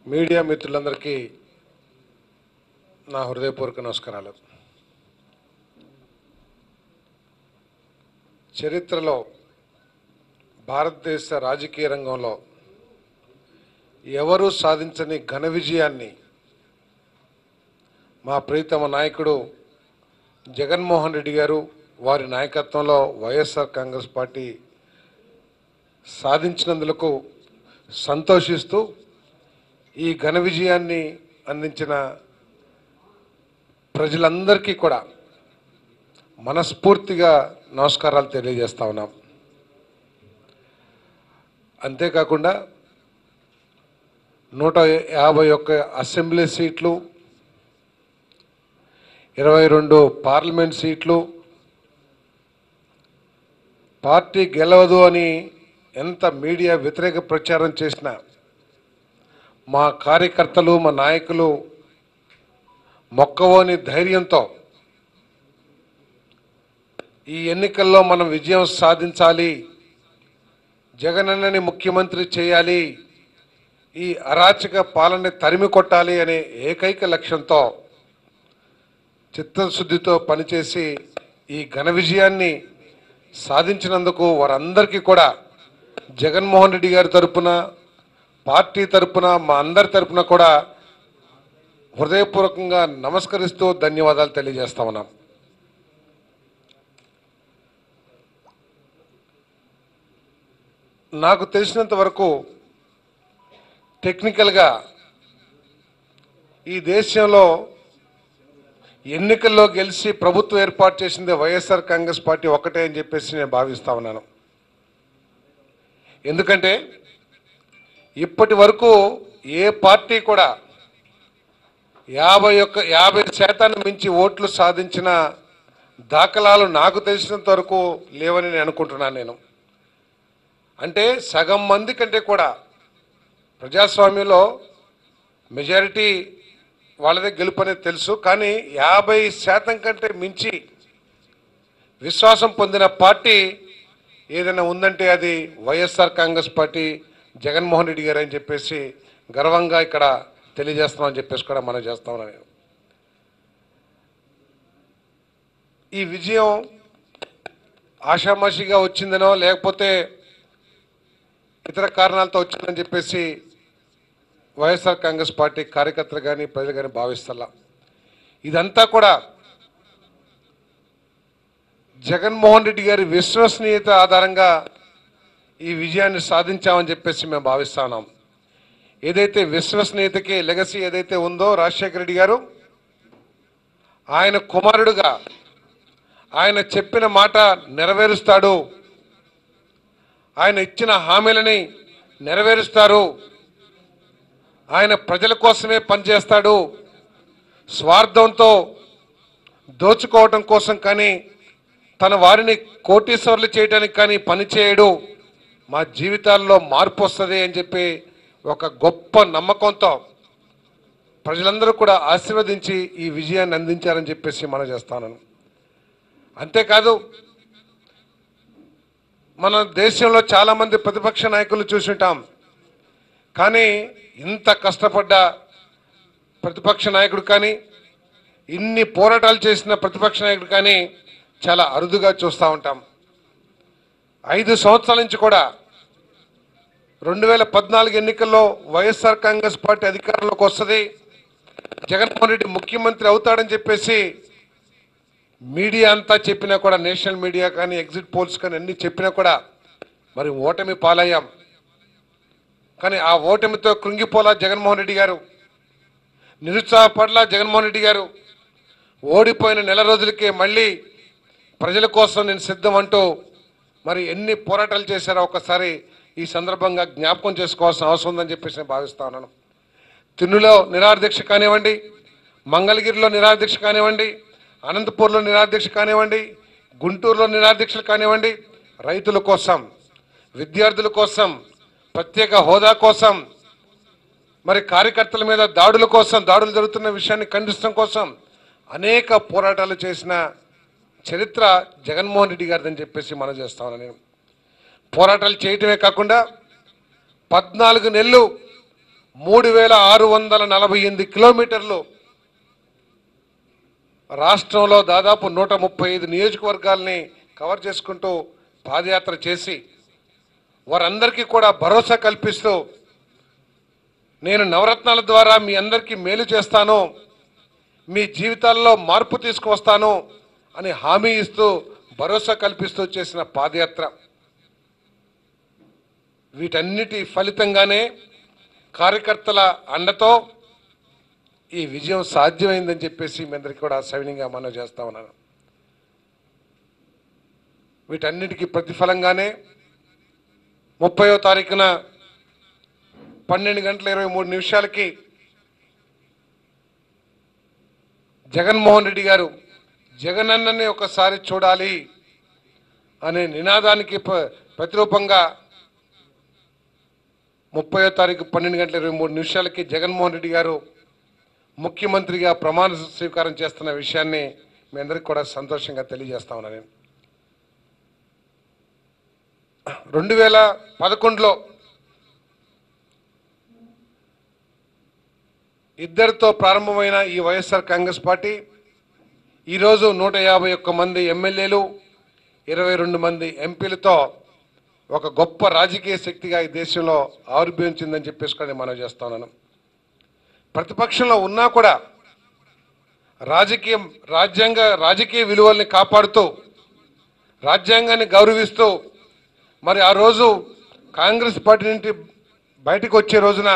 Media మిత్రులందరికీ నా హృదయపూర్వక నమస్కారాలు చరిత్రలో భారతదేశ రాజకీయ రంగంలో ఎవరూ సాధించని ఘన విజయాన్ని మా ప్రీతమ నాయకుడు జగన్మోహన్ రెడ్డి గారు వారి నాయకత్వంలో వైఎస్ఆర్ కాంగ్రెస్ పార్టీ సాధించినందులకు సంతోషిస్తూ ఈ ఘన విజయాన్ని అందించిన ప్రజలందరికీ కూడా మనస్ఫూర్తిగా నమస్కారాలు తెలియజేస్తా ఉన్నాం అంతేకాకుండా నూట యాభై ఒక్క అసెంబ్లీ సీట్లు ఇరవై రెండు పార్లమెంట్ సీట్లు పార్టీ గెలవదు అని ఎంత మీడియా వ్యతిరేక ప్రచారం చేసినా మా కార్యకర్తలు మా నాయకులు మొక్కవోని ధైర్యంతో ఈ ఎన్నికల్లో మనం విజయం సాధించాలి జగనన్నని ముఖ్యమంత్రి చేయాలి ఈ అరాచక పాలనని తరిమి కొట్టాలి అనే ఏకైక లక్ష్యంతో చిత్తశుద్ధితో పనిచేసి ఈ ఘన విజయాన్ని సాధించినందుకు వారందరికీ కూడా జగన్మోహన్ రెడ్డి గారి తరపున పార్టీ తరపున మా అందరి తరపున కూడా హృదయపూర్వకంగా నమస్కరిస్తూ ధన్యవాదాలు తెలియజేస్తా ఉన్నాం నాకు తెలిసినంత వరకు టెక్నికల్గా ఈ దేశంలో ఎన్నికల్లో గెలిచి ప్రభుత్వం ఏర్పాటు చేసింది వైఎస్ఆర్ కాంగ్రెస్ పార్టీ ఒకటే అని చెప్పేసి నేను భావిస్తా ఉన్నాను ఎందుకంటే ఇప్పటి వరకు ఏ పార్టీ కూడా యాభై ఒక్క యాభై శాతాన్ని మించి ఓట్లు సాధించిన దాఖలాలు నాకు తెలిసినంత వరకు లేవని నేను అనుకుంటున్నాను నేను అంటే సగం మంది కంటే కూడా ప్రజాస్వామ్యంలో మెజారిటీ వాళ్ళదే గెలుపు అనేది తెలుసు కానీ యాభై శాతం కంటే మించి విశ్వాసం పొందిన పార్టీ ఏదైనా ఉందంటే అది వైఎస్ఆర్ కాంగ్రెస్ పార్టీ జగన్మోహన్ రెడ్డి గారు అని చెప్పేసి గర్వంగా ఇక్కడ తెలియజేస్తామని చెప్పేసి కూడా మనం చేస్తామని నేను ఈ విజయం ఆషామాషిగా వచ్చిందనో లేకపోతే ఇతర కారణాలతో వచ్చిందని చెప్పేసి వైఎస్ఆర్ కాంగ్రెస్ పార్టీ కార్యకర్తలు కానీ ప్రజలు కానీ భావిస్తల్లా ఇదంతా కూడా జగన్మోహన్ రెడ్డి గారి విశ్వసనీయత ఆధారంగా ఈ విజయాన్ని సాధించామని చెప్పేసి మేము భావిస్తా ఉన్నాం ఏదైతే విశ్వసనీయతకి లెగసీ ఏదైతే ఉందో రాజశేఖర రెడ్డి గారు ఆయన కుమారుడుగా ఆయన చెప్పిన మాట నెరవేరుస్తాడు ఆయన ఇచ్చిన హామీలని నెరవేరుస్తారు ఆయన ప్రజల కోసమే పనిచేస్తాడు స్వార్థంతో దోచుకోవటం కోసం కానీ తన వారిని కోటీశ్వర్లు చేయడానికి కానీ పని చేయడు మా జీవితాల్లో మార్పు వస్తుంది అని చెప్పి ఒక గొప్ప నమ్మకంతో ప్రజలందరూ కూడా ఆశీర్వదించి ఈ విజయాన్ని అందించారని చెప్పేసి మనం చేస్తాను అంతేకాదు మన దేశంలో చాలామంది ప్రతిపక్ష నాయకులు చూసుంటాం కానీ ఇంత కష్టపడ్డ ప్రతిపక్ష నాయకుడు కానీ ఇన్ని పోరాటాలు చేసిన ప్రతిపక్ష నాయకుడు కానీ చాలా అరుదుగా చూస్తూ ఉంటాం ఐదు సంవత్సరాల నుంచి కూడా రెండు వేల పద్నాలుగు ఎన్నికల్లో వైఎస్ఆర్ కాంగ్రెస్ పార్టీ అధికారంలోకి వస్తుంది జగన్మోహన్ రెడ్డి ముఖ్యమంత్రి అవుతాడని చెప్పేసి మీడియా అంతా చెప్పినా కూడా నేషనల్ మీడియా కానీ ఎగ్జిట్ పోల్స్ కానీ అన్ని చెప్పినా కూడా మరి ఓటమి పాలయ్యాం కానీ ఆ ఓటమితో కృంగిపోలా జగన్మోహన్ రెడ్డి గారు నిరుత్సాహపడలా జగన్మోహన్ రెడ్డి గారు ఓడిపోయిన నెల రోజులకే మళ్ళీ ప్రజల కోసం నేను సిద్ధం అంటూ మరి ఎన్ని పోరాటాలు చేశారో ఒకసారి ఈ సందర్భంగా జ్ఞాపకం చేసుకోవాల్సిన అవసరం ఉందని చెప్పేసి నేను భావిస్తా ఉన్నాను తిన్నులో నిరాదీక్ష కానివ్వండి మంగళగిరిలో నిరాదీక్ష కానివ్వండి అనంతపూర్లో నిరాదీక్ష కానివ్వండి గుంటూరులో నిరాదీక్షలు కానివ్వండి రైతుల కోసం విద్యార్థుల కోసం ప్రత్యేక హోదా కోసం మరి కార్యకర్తల మీద దాడుల కోసం దాడులు జరుగుతున్న విషయాన్ని ఖండించడం కోసం అనేక పోరాటాలు చేసిన చరిత్ర జగన్మోహన్ రెడ్డి గారిదని చెప్పేసి మనం చేస్తామని నేను పోరాటాలు చేయటమే కాకుండా పద్నాలుగు నెలలు మూడు వేల ఆరు వందల నలభై ఎనిమిది కిలోమీటర్లు రాష్ట్రంలో దాదాపు నూట ముప్పై ఐదు నియోజకవర్గాల్ని కవర్ చేసుకుంటూ పాదయాత్ర చేసి వారందరికీ కూడా భరోసా కల్పిస్తూ నేను నవరత్నాల ద్వారా మీ అందరికీ మేలు చేస్తాను మీ జీవితాల్లో మార్పు తీసుకువస్తాను అని హామీ ఇస్తూ భరోసా కల్పిస్తూ చేసిన పాదయాత్ర వీటన్నిటి ఫలితంగానే కార్యకర్తల అండతో ఈ విజయం సాధ్యమైందని చెప్పేసి మీ అందరికీ కూడా సవినీయంగా మనం చేస్తా ఉన్నాను వీటన్నిటికీ ప్రతిఫలంగానే ముప్పయో తారీఖున పన్నెండు గంటల ఇరవై మూడు నిమిషాలకి జగన్మోహన్ రెడ్డి గారు జగనన్నని ఒకసారి చూడాలి అనే నినాదానికి ప్ర- ప్రతిరూపంగా ముప్పయో తారీఖు పన్నెండు గంటల ఇరవై మూడు నిమిషాలకి జగన్మోహన్ రెడ్డి గారు ముఖ్యమంత్రిగా ప్రమాణ స్వీకారం చేస్తున్న విషయాన్ని మీ అందరికీ కూడా సంతోషంగా తెలియజేస్తా ఉన్నాను నేను రెండు వేల పదకొండులో ఇద్దరితో ప్రారంభమైన ఈ వైఎస్ఆర్ కాంగ్రెస్ పార్టీ ఈరోజు నూట యాభై ఒక్క మంది ఎమ్మెల్యేలు ఇరవై రెండు మంది ఎంపీలతో ఒక గొప్ప రాజకీయ శక్తిగా ఈ దేశంలో ఆవిర్భవించిందని చెప్పేసి కూడా నేను మనవి చేస్తా ఉన్నాను ప్రతిపక్షంలో ఉన్నా కూడా రాజకీయం రాజ్యాంగ రాజకీయ విలువల్ని కాపాడుతూ రాజ్యాంగాన్ని గౌరవిస్తూ మరి ఆ రోజు కాంగ్రెస్ పార్టీ నుండి బయటకు వచ్చే రోజున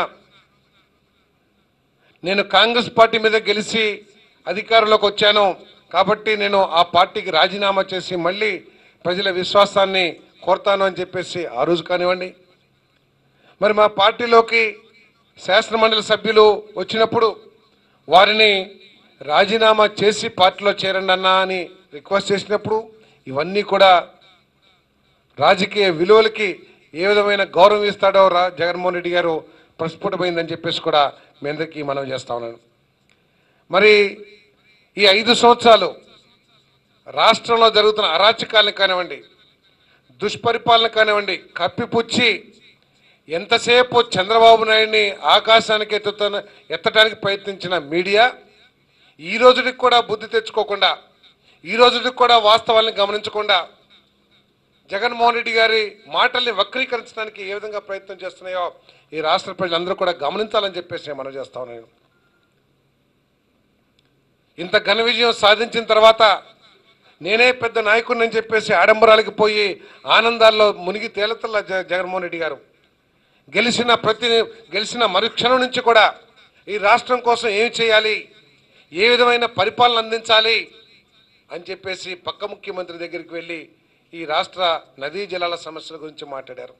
నేను కాంగ్రెస్ పార్టీ మీద గెలిచి అధికారంలోకి వచ్చాను కాబట్టి నేను ఆ పార్టీకి రాజీనామా చేసి మళ్ళీ ప్రజల విశ్వాసాన్ని కోరుతాను అని చెప్పేసి ఆ రోజు కానివ్వండి మరి మా పార్టీలోకి శాసనమండలి సభ్యులు వచ్చినప్పుడు వారిని రాజీనామా చేసి పార్టీలో చేరండి అన్నా అని రిక్వెస్ట్ చేసినప్పుడు ఇవన్నీ కూడా రాజకీయ విలువలకి ఏ విధమైన గౌరవం ఇస్తాడో రా జగన్మోహన్ రెడ్డి గారు ప్రస్ఫుటమైందని చెప్పేసి కూడా మీ అందరికీ మనం చేస్తా ఉన్నాను మరి ఈ ఐదు సంవత్సరాలు రాష్ట్రంలో జరుగుతున్న అరాచకాలను కానివ్వండి దుష్పరిపాలన కానివ్వండి కప్పిపుచ్చి ఎంతసేపు చంద్రబాబు నాయుడిని ఆకాశానికి ఎత్తుతున్న ఎత్తడానికి ప్రయత్నించిన మీడియా ఈ రోజుకి కూడా బుద్ధి తెచ్చుకోకుండా ఈ రోజుకి కూడా వాస్తవాలను గమనించకుండా జగన్మోహన్ రెడ్డి గారి మాటల్ని వక్రీకరించడానికి ఏ విధంగా ప్రయత్నం చేస్తున్నాయో ఈ రాష్ట్ర ప్రజలందరూ కూడా గమనించాలని చెప్పేసి నేను మనం చేస్తా ఉన్నాను ఇంత ఘన విజయం సాధించిన తర్వాత నేనే పెద్ద నాయకుడిని అని చెప్పేసి ఆడంబరాలకి పోయి ఆనందాల్లో మునిగి తేలుతున్న జ జగన్మోహన్ రెడ్డి గారు గెలిచిన ప్రతి గెలిచిన మరుక్షణం నుంచి కూడా ఈ రాష్ట్రం కోసం ఏం చేయాలి ఏ విధమైన పరిపాలన అందించాలి అని చెప్పేసి పక్క ముఖ్యమంత్రి దగ్గరికి వెళ్ళి ఈ రాష్ట్ర నదీ జలాల సమస్యల గురించి మాట్లాడారు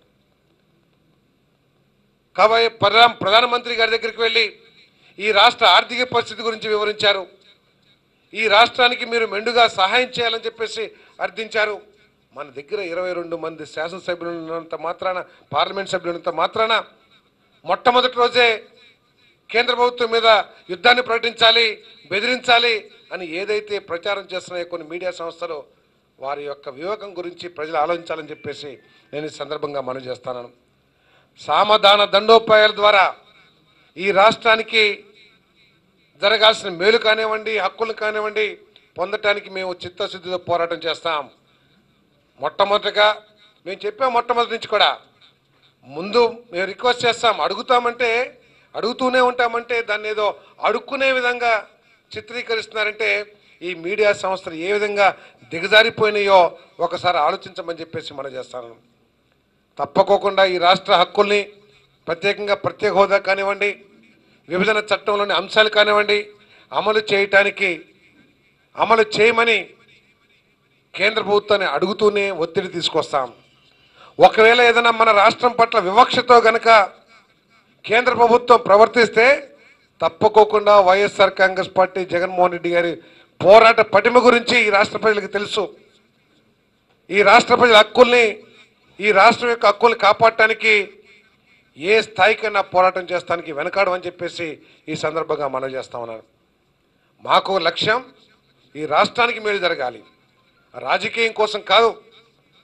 కాబట్టి ప్రధాన ప్రధానమంత్రి గారి దగ్గరికి వెళ్ళి ఈ రాష్ట్ర ఆర్థిక పరిస్థితి గురించి వివరించారు ఈ రాష్ట్రానికి మీరు మెండుగా సహాయం చేయాలని చెప్పేసి అర్థించారు మన దగ్గర ఇరవై రెండు మంది శాసనసభ్యులు ఉన్నంత మాత్రాన పార్లమెంట్ సభ్యులు ఉన్నంత మాత్రాన మొట్టమొదటి రోజే కేంద్ర ప్రభుత్వం మీద యుద్ధాన్ని ప్రకటించాలి బెదిరించాలి అని ఏదైతే ప్రచారం చేస్తున్నాయో కొన్ని మీడియా సంస్థలు వారి యొక్క వివేకం గురించి ప్రజలు ఆలోచించాలని చెప్పేసి నేను ఈ సందర్భంగా మనవి చేస్తాను సామధాన దండోపాయాల ద్వారా ఈ రాష్ట్రానికి జరగాల్సిన మేలు కానివ్వండి హక్కులు కానివ్వండి పొందటానికి మేము చిత్తశుద్ధితో పోరాటం చేస్తాం మొట్టమొదటిగా మేము చెప్పాం మొట్టమొదటి నుంచి కూడా ముందు మేము రిక్వెస్ట్ చేస్తాం అడుగుతామంటే అడుగుతూనే ఉంటామంటే దాన్ని ఏదో అడుక్కునే విధంగా చిత్రీకరిస్తున్నారంటే ఈ మీడియా సంస్థలు ఏ విధంగా దిగజారిపోయినాయో ఒకసారి ఆలోచించమని చెప్పేసి మనం చేస్తాను తప్పకోకుండా ఈ రాష్ట్ర హక్కుల్ని ప్రత్యేకంగా ప్రత్యేక హోదా కానివ్వండి విభజన చట్టంలోని అంశాలు కానివ్వండి అమలు చేయటానికి అమలు చేయమని కేంద్ర ప్రభుత్వాన్ని అడుగుతూనే ఒత్తిడి తీసుకొస్తాం ఒకవేళ ఏదైనా మన రాష్ట్రం పట్ల వివక్షతో గనక కేంద్ర ప్రభుత్వం ప్రవర్తిస్తే తప్పకోకుండా వైఎస్ఆర్ కాంగ్రెస్ పార్టీ జగన్మోహన్ రెడ్డి గారి పోరాట పటిమ గురించి ఈ రాష్ట్ర ప్రజలకు తెలుసు ఈ రాష్ట్ర ప్రజల హక్కుల్ని ఈ రాష్ట్రం యొక్క హక్కుల్ని కాపాడటానికి ఏ స్థాయికైనా పోరాటం చేస్తానికి వెనకాడమని చెప్పేసి ఈ సందర్భంగా మనం చేస్తా ఉన్నాను మాకు లక్ష్యం ఈ రాష్ట్రానికి మేలు జరగాలి రాజకీయం కోసం కాదు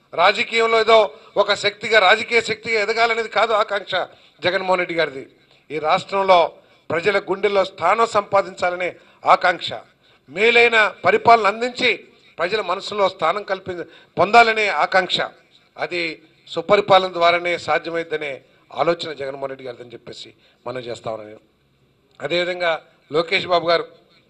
రాజకీయంలో ఏదో ఒక శక్తిగా రాజకీయ శక్తిగా ఎదగాలనేది కాదు ఆకాంక్ష జగన్మోహన్ రెడ్డి గారిది ఈ రాష్ట్రంలో ప్రజల గుండెల్లో స్థానం సంపాదించాలనే ఆకాంక్ష మేలైన పరిపాలన అందించి ప్రజల మనసులో స్థానం కల్పి పొందాలనే ఆకాంక్ష అది సుపరిపాలన ద్వారానే సాధ్యమైద్దనే ఆలోచన జగన్మోహన్ రెడ్డి గారిదని చెప్పేసి మనం చేస్తా ఉన్నాను నేను అదేవిధంగా లోకేష్ బాబు గారు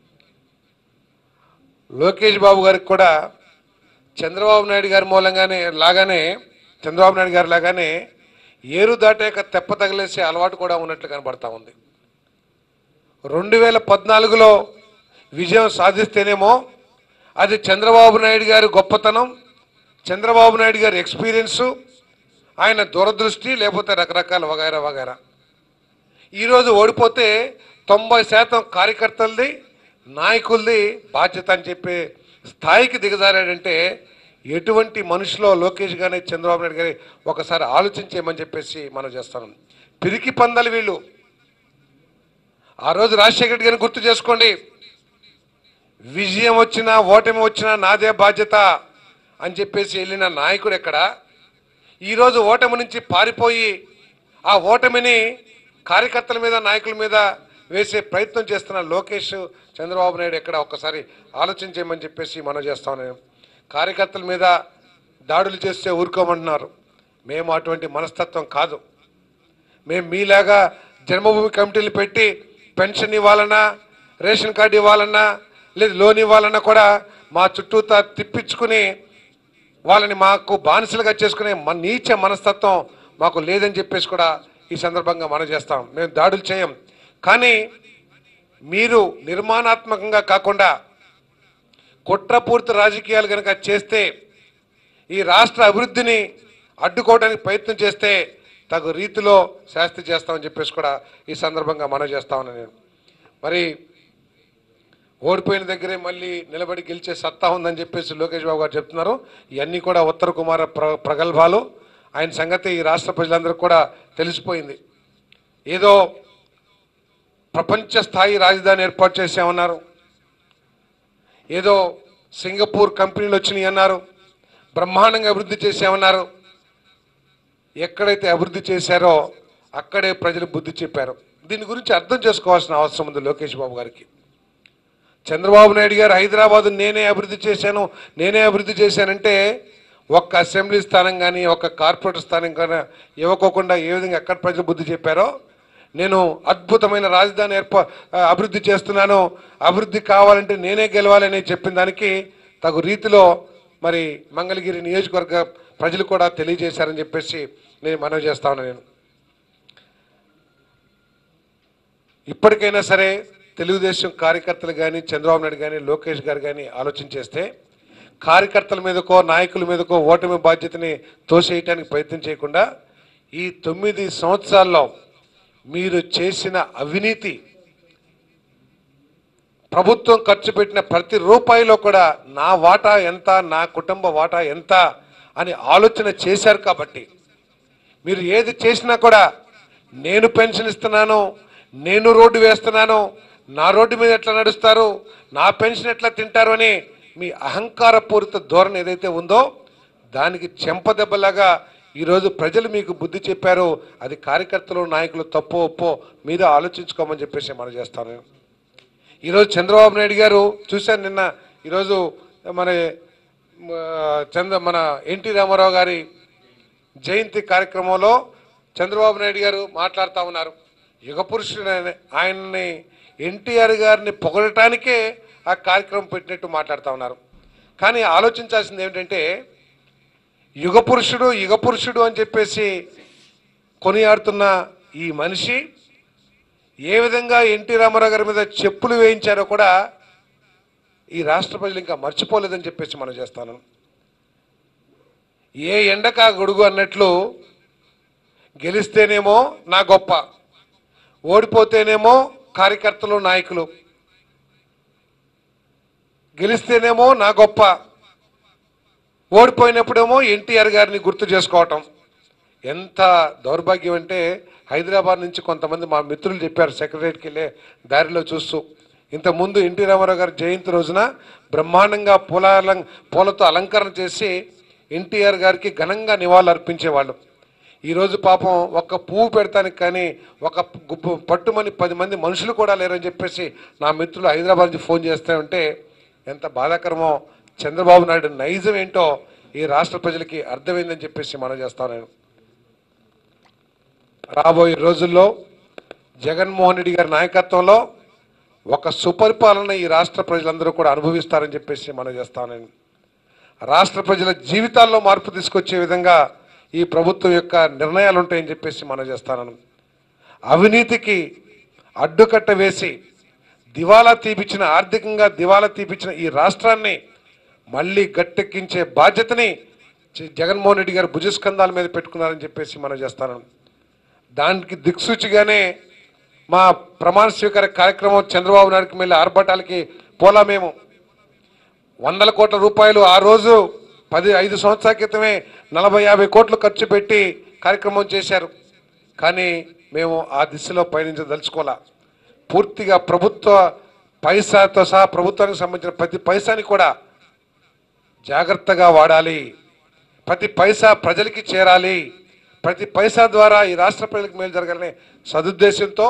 లోకేష్ బాబు గారికి కూడా చంద్రబాబు నాయుడు గారి మూలంగానే లాగానే చంద్రబాబు నాయుడు గారి లాగానే ఏరు దాటాక తెప్ప తగిలేసే అలవాటు కూడా ఉన్నట్లు కనబడతా ఉంది రెండు వేల పద్నాలుగులో విజయం సాధిస్తేనేమో అది చంద్రబాబు నాయుడు గారి గొప్పతనం చంద్రబాబు నాయుడు గారి ఎక్స్పీరియన్సు ఆయన దూరదృష్టి లేకపోతే రకరకాల వగైరా వగైరా ఈరోజు ఓడిపోతే తొంభై శాతం కార్యకర్తలది నాయకులది బాధ్యత అని చెప్పే స్థాయికి దిగజారాడంటే ఎటువంటి మనుషులో లోకేష్ గారి చంద్రబాబు నాయుడు గారి ఒకసారి ఆలోచించేయమని చెప్పేసి మనం చేస్తాం పిరికి పందలు వీళ్ళు ఆ రోజు రాజశేఖర రెడ్డి గారిని గుర్తు చేసుకోండి విజయం వచ్చినా ఓటమి వచ్చినా నాదే బాధ్యత అని చెప్పేసి వెళ్ళిన నాయకుడు ఎక్కడ ఈరోజు ఓటమి నుంచి పారిపోయి ఆ ఓటమిని కార్యకర్తల మీద నాయకుల మీద వేసే ప్రయత్నం చేస్తున్న లోకేష్ చంద్రబాబు నాయుడు ఎక్కడ ఒక్కసారి ఆలోచించేయమని చెప్పేసి మనం చేస్తాం నేను కార్యకర్తల మీద దాడులు చేస్తే ఊరుకోమంటున్నారు మేము అటువంటి మనస్తత్వం కాదు మేము మీలాగా జన్మభూమి కమిటీలు పెట్టి పెన్షన్ ఇవ్వాలన్నా రేషన్ కార్డు ఇవ్వాలన్నా లేదు లోన్ ఇవ్వాలన్నా కూడా మా చుట్టూతా తిప్పించుకుని వాళ్ళని మాకు బానిసలుగా చేసుకునే మన నీచ మనస్తత్వం మాకు లేదని చెప్పేసి కూడా ఈ సందర్భంగా మనం చేస్తాం మేము దాడులు చేయం కానీ మీరు నిర్మాణాత్మకంగా కాకుండా కుట్రపూర్తి రాజకీయాలు కనుక చేస్తే ఈ రాష్ట్ర అభివృద్ధిని అడ్డుకోవడానికి ప్రయత్నం చేస్తే తగు రీతిలో శాస్తి చేస్తామని చెప్పేసి కూడా ఈ సందర్భంగా మనం చేస్తామని నేను మరి ఓడిపోయిన దగ్గరే మళ్ళీ నిలబడి గెలిచే సత్తా ఉందని చెప్పేసి లోకేష్ బాబు గారు చెప్తున్నారు ఇవన్నీ కూడా ఉత్తర కుమార ప్ర ప్రగల్భాలు ఆయన సంగతి ఈ రాష్ట్ర ప్రజలందరికీ కూడా తెలిసిపోయింది ఏదో ప్రపంచ స్థాయి రాజధాని ఏర్పాటు చేసామన్నారు ఏదో సింగపూర్ కంపెనీలు వచ్చినాయి అన్నారు బ్రహ్మాండంగా అభివృద్ధి చేసామన్నారు ఎక్కడైతే అభివృద్ధి చేశారో అక్కడే ప్రజలు బుద్ధి చెప్పారు దీని గురించి అర్థం చేసుకోవాల్సిన అవసరం ఉంది లోకేష్ బాబు గారికి చంద్రబాబు నాయుడు గారు హైదరాబాద్ నేనే అభివృద్ధి చేశాను నేనే అభివృద్ధి చేశానంటే ఒక్క అసెంబ్లీ స్థానం కానీ ఒక్క కార్పొరేటర్ స్థానం కానీ ఇవ్వకోకుండా ఏ విధంగా ఎక్కడ ప్రజలు బుద్ధి చెప్పారో నేను అద్భుతమైన రాజధాని ఏర్పా అభివృద్ధి చేస్తున్నాను అభివృద్ధి కావాలంటే నేనే గెలవాలని చెప్పిన దానికి తగు రీతిలో మరి మంగళగిరి నియోజకవర్గ ప్రజలు కూడా తెలియజేశారని చెప్పేసి నేను మనవి చేస్తా ఉన్నాను నేను ఇప్పటికైనా సరే తెలుగుదేశం కార్యకర్తలు కానీ చంద్రబాబు నాయుడు కానీ లోకేష్ గారు కానీ ఆలోచన చేస్తే కార్యకర్తల మీదకో నాయకుల మీదకో ఓటమి బాధ్యతని తోసేయటానికి ప్రయత్నం చేయకుండా ఈ తొమ్మిది సంవత్సరాల్లో మీరు చేసిన అవినీతి ప్రభుత్వం ఖర్చు పెట్టిన ప్రతి రూపాయిలో కూడా నా వాటా ఎంత నా కుటుంబ వాటా ఎంత అని ఆలోచన చేశారు కాబట్టి మీరు ఏది చేసినా కూడా నేను పెన్షన్ ఇస్తున్నాను నేను రోడ్డు వేస్తున్నాను నా రోడ్డు మీద ఎట్లా నడుస్తారు నా పెన్షన్ ఎట్లా తింటారు అని మీ అహంకారపూరిత ధోరణి ఏదైతే ఉందో దానికి చెంపదెబ్బలాగా ఈరోజు ప్రజలు మీకు బుద్ధి చెప్పారు అది కార్యకర్తలు నాయకులు తప్పు ఒప్పో మీద ఆలోచించుకోమని చెప్పేసి మనం చేస్తాను నేను. ఈరోజు చంద్రబాబు నాయుడు గారు చూశాను నిన్న ఈరోజు మన మ, చంద్ర మన ఎన్టీ రామారావు గారి జయంతి కార్యక్రమంలో చంద్రబాబు నాయుడు గారు మాట్లాడుతూ ఉన్నారు యుగ పురుషుడు ఆయన- ఆయన్ని ఎన్టీఆర్ గారిని పొగడటానికే ఆ కార్యక్రమం పెట్టినట్టు మాట్లాడుతూ ఉన్నారు కానీ ఆలోచించాల్సింది ఏమిటంటే యుగ పురుషుడు యుగ పురుషుడు అని చెప్పేసి కొనియాడుతున్న ఈ మనిషి ఏ విధంగా ఎన్టీ రామారావు గారి మీద చెప్పులు వేయించారో కూడా ఈ రాష్ట్ర ప్రజలు ఇంకా మర్చిపోలేదని చెప్పేసి మనం చేస్తాను ఏ ఎండకా గొడుగు అన్నట్లు గెలిస్తేనేమో నా గొప్ప ఓడిపోతేనేమో కార్యకర్తలు నాయకులు గెలిస్తేనేమో నా గొప్ప ఓడిపోయినప్పుడేమో ఎన్టీఆర్ గారిని గుర్తు చేసుకోవటం ఎంత దౌర్భాగ్యం అంటే హైదరాబాద్ నుంచి కొంతమంది మా మిత్రులు చెప్పారు సెక్రటరీకి వెళ్ళే దారిలో చూస్తూ ఇంతకుముందు ఎన్టీ రామారావు గారి జయంతి రోజున బ్రహ్మాండంగా పూల అలం- పూలతో అలంకరణ చేసి ఎన్టీఆర్ గారికి ఘనంగా నివాళులు అర్పించేవాళ్ళు ఈరోజు పాపం ఒక్క పువ్వు పెడతానికి కానీ ఒక గుప్పు పట్టుమని పది మంది మనుషులు కూడా లేరని చెప్పేసి నా మిత్రులు హైదరాబాద్ నుంచి ఫోన్ చేస్తూ ఉంటే ఎంత బాధాకరమో చంద్రబాబు నాయుడు నైజం ఏంటో ఈ రాష్ట్ర ప్రజలకి అర్థమైందని చెప్పేసి మనం చేస్తాను నేను రాబోయే రోజుల్లో జగన్మోహన్ రెడ్డి గారి నాయకత్వంలో ఒక సుపరిపాలన ఈ రాష్ట్ర ప్రజలందరూ కూడా అనుభవిస్తారని చెప్పేసి మనం చేస్తాను నేను రాష్ట్ర ప్రజల జీవితాల్లో మార్పు తీసుకొచ్చే విధంగా ఈ ప్రభుత్వం యొక్క నిర్ణయాలు ఉంటాయని చెప్పేసి మనం చేస్తాను అవినీతికి అడ్డుకట్ట వేసి దివాలా తీపిచ్చిన ఆర్థికంగా దివాలా తీపిచ్చిన ఈ రాష్ట్రాన్ని మళ్ళీ గట్టెక్కించే బాధ్యతని చి- జగన్మోహన్ రెడ్డి గారు భుజస్కంధాల మీద పెట్టుకున్నారని చెప్పేసి మనం చేస్తాను దానికి దిక్సూచిగానే మా ప్రమాణ స్వీకార కార్యక్రమం చంద్రబాబు నాయుడుకి మళ్ళీ ఆర్భటాలకి పోలా మేము వందల కోట్ల రూపాయలు ఆ రోజు పది ఐదు సంవత్సరాల క్రితమే నలభై యాభై కోట్లు ఖర్చు పెట్టి కార్యక్రమం చేశారు కానీ మేము ఆ దిశలో పయనించదలుచుకోలే పూర్తిగా ప్రభుత్వ పైసాతో సహా ప్రభుత్వానికి సంబంధించిన ప్రతి పైసాని కూడా జాగ్రత్తగా వాడాలి ప్రతి పైసా ప్రజలకి చేరాలి ప్రతి పైసా ద్వారా ఈ రాష్ట్ర ప్రజలకు మేలు జరగాలనే సదుద్దేశంతో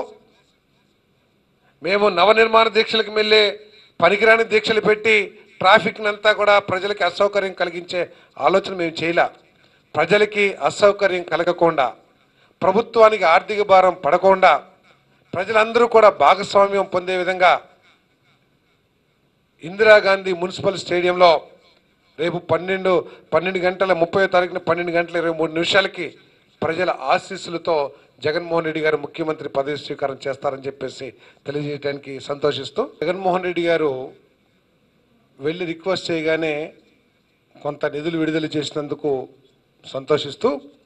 మేము నవనిర్మాణ దీక్షలకు వెళ్ళే పనికిరాని దీక్షలు పెట్టి ట్రాఫిక్ అంతా కూడా ప్రజలకి అసౌకర్యం కలిగించే ఆలోచన మేము చేయలే ప్రజలకి అసౌకర్యం కలగకుండా ప్రభుత్వానికి ఆర్థిక భారం పడకుండా ప్రజలందరూ కూడా భాగస్వామ్యం పొందే విధంగా ఇందిరాగాంధీ మున్సిపల్ స్టేడియంలో రేపు పన్నెండు పన్నెండు గంటల ముప్పై తారీఖున పన్నెండు గంటల ఇరవై మూడు నిమిషాలకి ప్రజల ఆశీస్సులతో జగన్మోహన్ రెడ్డి గారు ముఖ్యమంత్రి పదవి స్వీకారం చేస్తారని చెప్పేసి తెలియజేయడానికి సంతోషిస్తూ జగన్మోహన్ రెడ్డి గారు వెళ్ళి రిక్వెస్ట్ చేయగానే కొంత నిధులు విడుదల చేసినందుకు సంతోషిస్తూ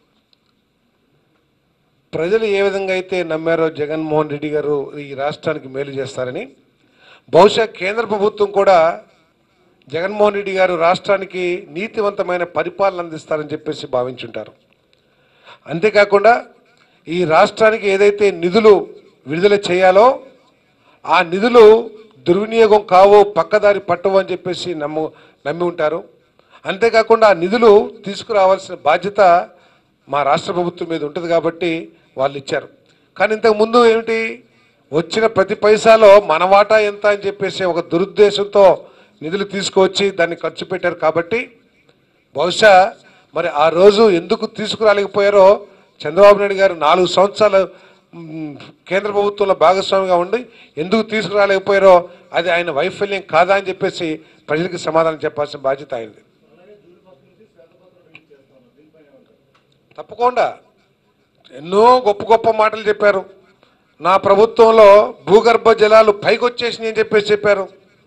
ప్రజలు ఏ విధంగా అయితే నమ్మారో జగన్మోహన్ రెడ్డి గారు ఈ రాష్ట్రానికి మేలు చేస్తారని బహుశా కేంద్ర ప్రభుత్వం కూడా జగన్మోహన్ రెడ్డి గారు రాష్ట్రానికి నీతివంతమైన పరిపాలన అందిస్తారని చెప్పేసి భావించుంటారు అంతేకాకుండా ఈ రాష్ట్రానికి ఏదైతే నిధులు విడుదల చేయాలో ఆ నిధులు దుర్వినియోగం కావు పక్కదారి పట్టవు అని చెప్పేసి నమ్ము నమ్మి ఉంటారు అంతేకాకుండా ఆ నిధులు తీసుకురావాల్సిన బాధ్యత మా రాష్ట్ర ప్రభుత్వం మీద ఉంటుంది కాబట్టి వాళ్ళు ఇచ్చారు కానీ ఇంతకు ముందు ఏమిటి వచ్చిన ప్రతి పైసాలో మన వాటా ఎంత అని చెప్పేసి ఒక దురుద్దేశంతో నిధులు తీసుకువచ్చి దాన్ని ఖర్చు పెట్టారు కాబట్టి బహుశా మరి ఆ రోజు ఎందుకు తీసుకురాలేకపోయారో చంద్రబాబు నాయుడు గారు నాలుగు సంవత్సరాలు మ్, కేంద్ర ప్రభుత్వంలో భాగస్వామిగా ఉండి ఎందుకు తీసుకురాలేకపోయారో అది ఆయన వైఫల్యం కాదా అని చెప్పేసి ప్రజలకు సమాధానం చెప్పాల్సిన బాధ్యత ఆయనది తప్పకుండా ఎన్నో గొప్ప గొప్ప మాటలు చెప్పారు నా ప్రభుత్వంలో భూగర్భ జలాలు పైకి వచ్చేసినాయి అని చెప్పేసి చెప్పారు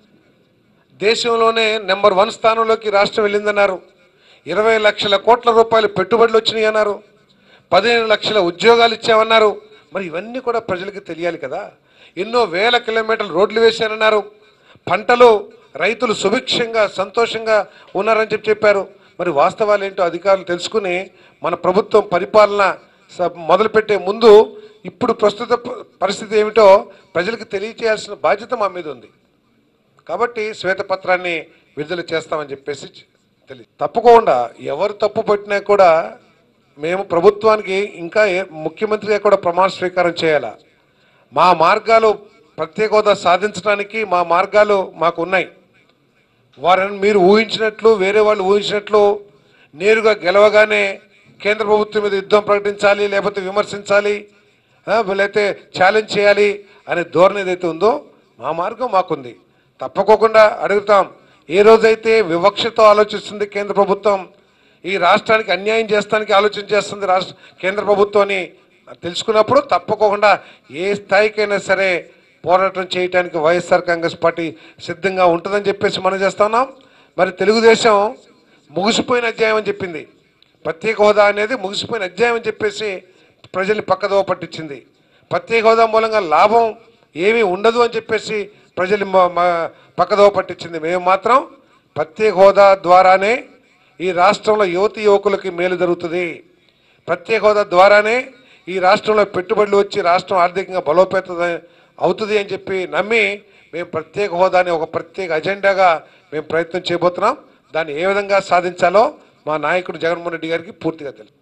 దేశంలోనే నెంబర్ వన్ స్థానంలోకి రాష్ట్రం వెళ్ళిందన్నారు ఇరవై లక్షల కోట్ల రూపాయలు పెట్టుబడులు వచ్చినాయి అన్నారు పదిహేను లక్షల ఉద్యోగాలు ఇచ్చామన్నారు మరి ఇవన్నీ కూడా ప్రజలకు తెలియాలి కదా ఎన్నో వేల కిలోమీటర్లు రోడ్లు వేశారన్నారు పంటలు రైతులు సుభిక్షంగా సంతోషంగా ఉన్నారని చెప్పి చెప్పారు మరి వాస్తవాలు ఏంటో అధికారులు తెలుసుకుని మన ప్రభుత్వం పరిపాలన స- మొదలుపెట్టే ముందు ఇప్పుడు ప్రస్తుత ప- పరిస్థితి ఏమిటో ప్రజలకు తెలియచేయాల్సిన బాధ్యత మా మీద ఉంది కాబట్టి శ్వేతపత్రాన్ని విడుదల చేస్తామని చెప్పేసి తెలియ తప్పకుండా ఎవరు తప్పు పట్టినా కూడా మేము ప్రభుత్వానికి ఇంకా ఏ- ముఖ్యమంత్రిగా కూడా ప్రమాణ స్వీకారం చేయాలా మా మార్గాలు ప్రత్యేక హోదా సాధించడానికి మా మార్గాలు మాకు ఉన్నాయి వారిని మీరు ఊహించినట్లు వేరే వాళ్ళు ఊహించినట్లు నేరుగా గెలవగానే కేంద్ర ప్రభుత్వం మీద యుద్ధం ప్రకటించాలి లేకపోతే విమర్శించాలి ఆ, లేకపోతే ఛాలెంజ్ చేయాలి అనే ధోరణి ఏదైతే ఉందో మా మార్గం మాకుంది తప్పకోకుండా అడుగుతాం ఏ రోజైతే వివక్షతో ఆలోచిస్తుంది కేంద్ర ప్రభుత్వం ఈ రాష్ట్రానికి అన్యాయం చేస్తానికి ఆలోచన చేస్తుంది రాష్ట్ర కేంద్ర ప్రభుత్వం అని తెలుసుకున్నప్పుడు తప్పకుండా ఏ స్థాయికైనా సరే పోరాటం చేయడానికి వైఎస్ఆర్ కాంగ్రెస్ పార్టీ సిద్ధంగా ఉంటుందని చెప్పేసి మనం చేస్తున్నాం మరి తెలుగుదేశం ముగిసిపోయిన అధ్యాయం అని చెప్పింది ప్రత్యేక హోదా అనేది ముగిసిపోయిన అధ్యాయం అని చెప్పేసి ప్రజల్ని పక్కదోవ పట్టించింది ప్రత్యేక హోదా మూలంగా లాభం ఏమీ ఉండదు అని చెప్పేసి ప్రజల్ని మ- మ- పక్కదోవ పట్టించింది మేము మాత్రం ప్రత్యేక హోదా ద్వారానే ఈ రాష్ట్రంలో యువతి యువకులకి మేలు జరుగుతుంది ప్రత్యేక హోదా ద్వారానే ఈ రాష్ట్రంలో పెట్టుబడులు వచ్చి రాష్ట్రం ఆర్థికంగా బలోపేత అవుతుంది అని చెప్పి నమ్మి మేము ప్రత్యేక హోదాని ఒక ప్రత్యేక అజెండాగా మేము ప్రయత్నం చేయబోతున్నాం దాన్ని ఏ విధంగా సాధించాలో మా నాయకుడు జగన్మోహన్ రెడ్డి గారికి పూర్తిగా తెలుసు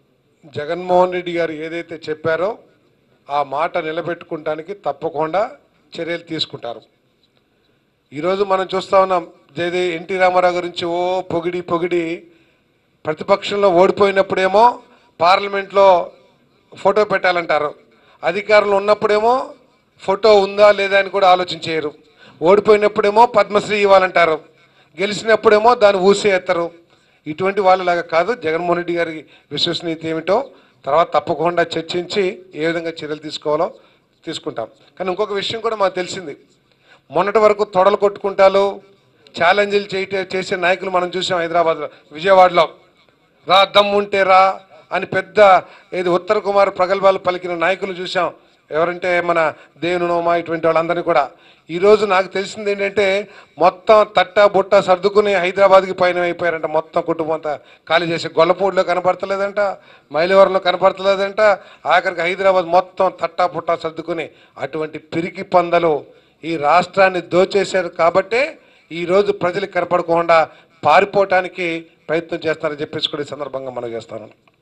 జగన్మోహన్ రెడ్డి గారు ఏదైతే చెప్పారో ఆ మాట నిలబెట్టుకుంటానికి తప్పకుండా చర్యలు తీసుకుంటారు ఈరోజు మనం చూస్తా ఉన్నాం జయదే ఎన్టీ రామారావు గురించి ఓ పొగిడి పొగిడి ప్రతిపక్షంలో ఓడిపోయినప్పుడేమో పార్లమెంట్లో ఫోటో పెట్టాలంటారు అధికారంలో ఉన్నప్పుడేమో ఫోటో ఉందా లేదా అని కూడా ఆలోచించేయరు ఓడిపోయినప్పుడేమో పద్మశ్రీ ఇవ్వాలంటారు గెలిచినప్పుడేమో దాన్ని ఊసేస్తారు ఇటువంటి వాళ్ళలాగా కాదు జగన్మోహన్ రెడ్డి గారి విశ్వసనీయత ఏమిటో తర్వాత తప్పకుండా చర్చించి ఏ విధంగా చర్యలు తీసుకోవాలో తీసుకుంటాం కానీ ఇంకొక విషయం కూడా మాకు తెలిసింది మొన్నటి వరకు తొడలు కొట్టుకుంటాలు ఛాలెంజ్లు చేయ చేసే నాయకులు మనం చూసాం హైదరాబాద్లో విజయవాడలో రా దమ్ముంటే రా అని పెద్ద ఏది ఉత్తర కుమార్ ప్రగల్భాలు పలికిన నాయకులు చూసాం ఎవరంటే మన దేవునోమా ఇటువంటి వాళ్ళందరినీ కూడా ఈరోజు నాకు తెలిసింది ఏంటంటే మొత్తం తట్ట బుట్ట సర్దుకుని హైదరాబాద్కి పైన అయిపోయారంట మొత్తం కుటుంబం అంతా ఖాళీ చేసి గొల్లపూడిలో కనపడతలేదంట మైలవరంలో కనపడతలేదంట ఆఖరికి హైదరాబాద్ మొత్తం తట్టా బుట్ట సర్దుకుని అటువంటి పిరికి పందలు ఈ రాష్ట్రాన్ని దోచేశారు కాబట్టే ఈరోజు ప్రజలకు కనపడకుండా పారిపోవటానికి ప్రయత్నం చేస్తారని చెప్పేసి కూడా ఈ సందర్భంగా మనం చేస్తాను